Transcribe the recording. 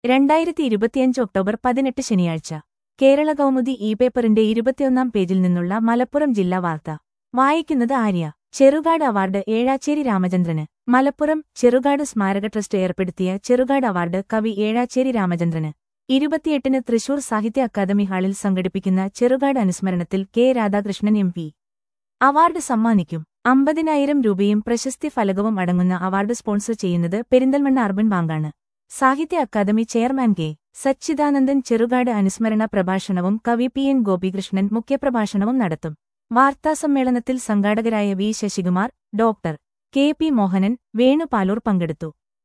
രണ്ടായിരത്തി ഇരുപത്തിയഞ്ച് ഒക്ടോബർ പതിനെട്ട് ശനിയാഴ്ച കേരള കൗമുദി ഇ പേപ്പറിന്റെ ഇരുപത്തിയൊന്നാം പേജിൽ നിന്നുള്ള മലപ്പുറം ജില്ലാ വാർത്ത വായിക്കുന്നത് ആര്യ ചെറുകാട് അവാർഡ് ഏഴാച്ചേരി രാമചന്ദ്രന് മലപ്പുറം ചെറുകാട് സ്മാരക ട്രസ്റ്റ് ഏർപ്പെടുത്തിയ ചെറുകാട് അവാർഡ് കവി ഏഴാച്ചേരി രാമചന്ദ്രന് ഇരുപത്തിയെട്ടിന് തൃശൂർ സാഹിത്യ അക്കാദമി ഹാളിൽ സംഘടിപ്പിക്കുന്ന ചെറുകാട് അനുസ്മരണത്തിൽ K Radhakrishnan M P award സമ്മാനിക്കും അമ്പതിനായിരം രൂപയും പ്രശസ്തി ഫലകവും അടങ്ങുന്ന അവാർഡ് സ്പോൺസർ ചെയ്യുന്നത് പെരിന്തൽമണ്ണ അർബൻ ബാങ്കാണ് സാഹിത്യ അക്കാദമി ചെയർമാൻ കെ സച്ചിദാനന്ദൻ ചെറുകാട് അനുസ്മരണ പ്രഭാഷണവും കവി പി എൻ ഗോപികൃഷ്ണൻ മുഖ്യപ്രഭാഷണവും നടത്തും വാർത്താസമ്മേളനത്തിൽ സംഘാടകരായ V Sasikumar doctor K P Mohanan Venupaloor പങ്കെടുത്തു